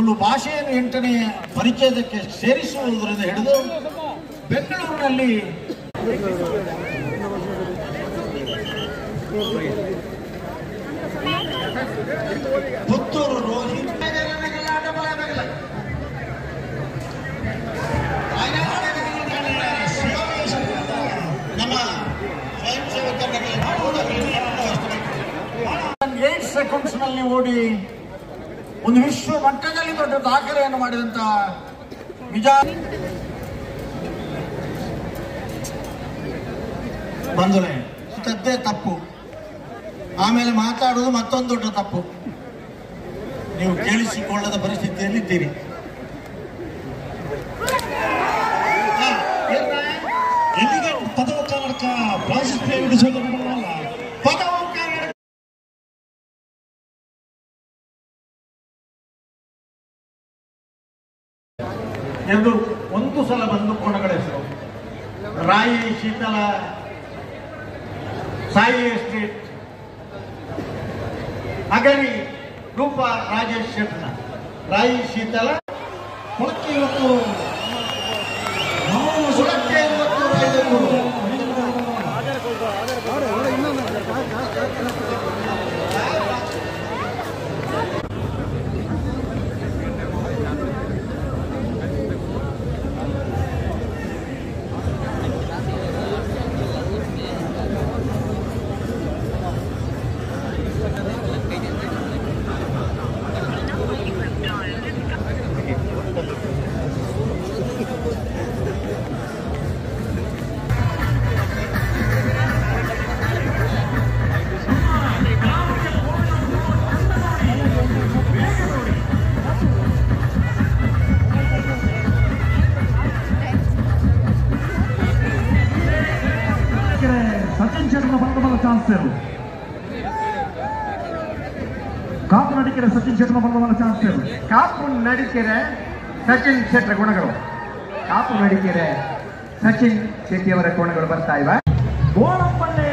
ತುಳು ಭಾಷೆಯನ್ನು ಎಂಟನೇ ಪರಿಚಯದಕ್ಕೆ ಸೇರಿಸುವುದರಿಂದ ಹಿಡಿದು ಬೆಂಗಳೂರಿನಲ್ಲಿ ಪುತ್ತೂರು ರೋಹಿ ನಮ್ಮ ಸ್ವಯಂ ಸೇವಕರಿಗೆ ಏಟ್ ಸೆಕೆಂಡ್ಸ್ ನಲ್ಲಿ ಓಡಿ ಒಂದು ವಿಶ್ವ ಮಟ್ಟದಲ್ಲಿ ದೊಡ್ಡ ದಾಖಲೆಯನ್ನು ಮಾಡಿದಂತ ನಿಜ ಬಂದರೆ ಇಂಥದ್ದೇ ತಪ್ಪು ಆಮೇಲೆ ಮಾತಾಡುವುದು ಮತ್ತೊಂದು ದೊಡ್ಡ ತಪ್ಪು ನೀವು ಕೇಳಿಸಿಕೊಳ್ಳದ ಪರಿಸ್ಥಿತಿಯಲ್ಲಿದ್ದೀರಿ ಹಾ, ಏನ್ರಾ? ಎಲ್ಲಿಗೆ ಪದವ ಕನ್ನಡಕ ಪ್ರಾಶಸ್ತ್ಯ ಹಿಡಿಸೋದು ನಮ್ಮಲ್ಲ ಪದವ ಕನ್ನಡ ಎಂದು ಒಂದು ಸಲ ಬಂದು ಕೊಣಗಳ ಹೆಸರು ರಾಯಿ ಶೀತಲ ಸಾಯಿ ಎಸ್ಟೇಟ್ ಅಗರಿ ರೂಪ ರಾಜೇಶ್ ಶೆಟ್ನ ರಾಯಿ ಶೀತಲ ಕುಳಕ್ಕೆ ಇವತ್ತು ಕುಳಕ್ಕೆ ಇವತ್ತು ರೈತರು ಸಚಿನ್ ಶೆಟ್ಟರ್ನ ಬಂದ ಚಾನ್ಸ್ ಇರು ಕಾಪು ನಡಿಕೆರೆ ಸಚಿನ್ ಶೆಟ್ಟರ್ನ ಬಂದ ಚಾನ್ಸ್ ಇರು ಕಾಪು ನಡಿಕೆರೆ ಸಚಿನ್ ಶೆಟ್ಟರ್ ಗುಣಗಳು ಕಾಪು ನಡಿಕೆರೆ ಸಚಿನ್ ಶೆಟ್ಟಿಯವರ ಕೋಣಗಳು ಬರ್ತಾ ಇವೆ ಗೋಳಂಪಳ್ಳಿ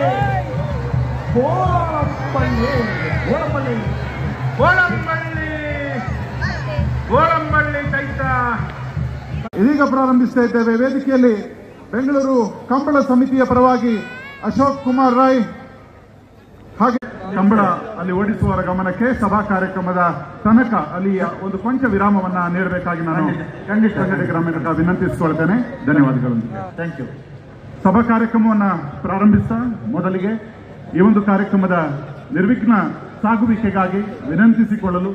ಗೋಳಂಪಳ್ಳಿ ಗೋಳಂಪಳ್ಳಿ ಗೋಳಂಬಳ್ಳಿ ಗೋಳಂಬಳ್ಳಿ ಚೈತ್ರ ಇದೀಗ ಪ್ರಾರಂಭಿಸ್ತಾ ಇದ್ದೇವೆ ವೇದಿಕೆಯಲ್ಲಿ ಬೆಂಗಳೂರು ಕಂಬಳ ಸಮಿತಿಯ ಪರವಾಗಿ ಅಶೋಕ್ ಕುಮಾರ್ ರಾಯ್ ಹಾಗೆ ಕಂಬಳ ಅಲ್ಲಿ ಓಡಿಸುವವರ ಗಮನಕ್ಕೆ ಸಭಾ ಕಾರ್ಯಕ್ರಮದ ತನಕ ಅಲ್ಲಿಯ ಒಂದು ಕೊಂಚ ವಿರಾಮವನ್ನ ನೀಡಬೇಕಾಗಿ ನಾನು ಖಂಡಿತ ಸಂಘಟನೆ ಗ್ರಾಮೀಣ ವಿನಂತಿಸಿಕೊಳ್ತೇನೆ ಧನ್ಯವಾದಗಳು ಥ್ಯಾಂಕ್ ಯು ಸಭಾ ಕಾರ್ಯಕ್ರಮವನ್ನ ಪ್ರಾರಂಭಿಸ್ತಾ ಮೊದಲಿಗೆ ಈ ಒಂದು ಕಾರ್ಯಕ್ರಮದ ನಿರ್ವಿಘ್ನ ಸಾಗುವಿಕೆಗಾಗಿ ವಿನಂತಿಸಿಕೊಳ್ಳಲು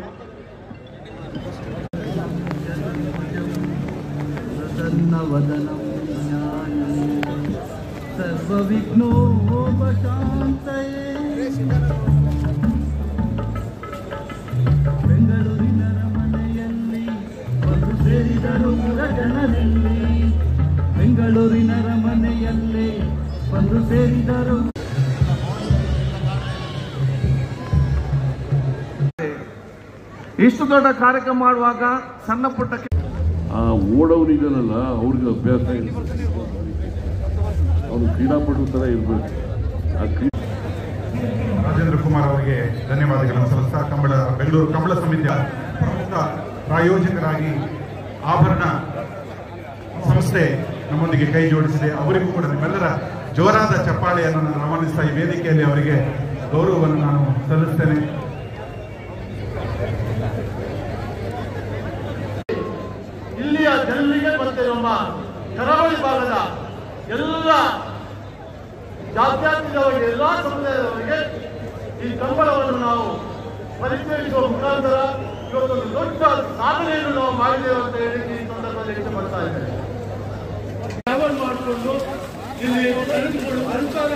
प्रसन्नवदनं ज्ञानी सर्वविघ्नोपशान्तये ಬೆಂಗಳೂರಿನ ರಮನೆಯಲ್ಲಿ ಬಂದು ಸೇರಿದರು ಜನರಲ್ಲಿ ಬೆಂಗಳೂರಿನ ರಮನೆಯಲ್ಲಿ ಬಂದು ಸೇರಿದರು ಇಷ್ಟು ದೊಡ್ಡ ಕಾರ್ಯಕ್ರಮ ಮಾಡುವಾಗ ಸಣ್ಣ ಪುಟ್ಟ ಆ ಓಡೋರಿದ್ದಾರಲ್ಲ ಅವ್ರಿಗೆ ಅಭ್ಯಾಸ ಇರ್ತದೆ ಅವರು ಕ್ರೀಡಾಪಟು ಥರ ಇರಬೇಕು ಆ ಕ್ರೀ ರಾಜೇಂದ್ರ ಕುಮಾರ್ ಅವರಿಗೆ ಧನ್ಯವಾದಗಳನ್ನು ಸಲ್ಲಿಸ್ತಾ ಕಂಬಳ ಬೆಂಗಳೂರು ಕಂಬಳ ಸಮಿತಿಯ ಪ್ರಮುಖ ಪ್ರಾಯೋಜಕರಾಗಿ ಆಭರಣ ಸಂಸ್ಥೆ ನಮ್ಮೊಂದಿಗೆ ಕೈ ಜೋಡಿಸಿದೆ ಅವರಿಗೂ ಕೂಡ ನಿಮ್ಮೆಲ್ಲರ ಜೋರಾದ ಚಪ್ಪಾಳೆಯನ್ನು ನಾನು ಆಹ್ವಾನಿಸ್ತಾ ಈ ವೇದಿಕೆಯಲ್ಲಿ ಅವರಿಗೆ ಗೌರವವನ್ನು ನಾನು ಸಲ್ಲಿಸ್ತೇನೆ ಇಲ್ಲಿಯ ಜನರಿಗೆ ಮತ್ತೆ ನಮ್ಮ ಕರಾವಳಿ ಭಾಗದ ಎಲ್ಲ ಜಾತ್ಯಾತೀತವರಿಗೆ ಎಲ್ಲ ಸಮುದಾಯದವರಿಗೆ ಈ ಕಂಬಳವನ್ನು ನಾವು ಪರಿಚಯಿಸುವ ಮುಖಾಂತರ ಇವತ್ತೊಂದು ದೊಡ್ಡ ಸಾಧನೆಯನ್ನು ನಾವು ಮಾಡಿದ್ದೇವೆ ಅಂತ ಹೇಳಿ ಈ ಸಂದರ್ಭದಲ್ಲಿ ಇಷ್ಟಪಡ್ತಾ ಇದ್ದೇನೆ ಟ್ರಾವೆಲ್ ಮಾಡಿಕೊಂಡು ಇಲ್ಲಿ ನಡೆದುಕೊಂಡು ಅನುಸಾರ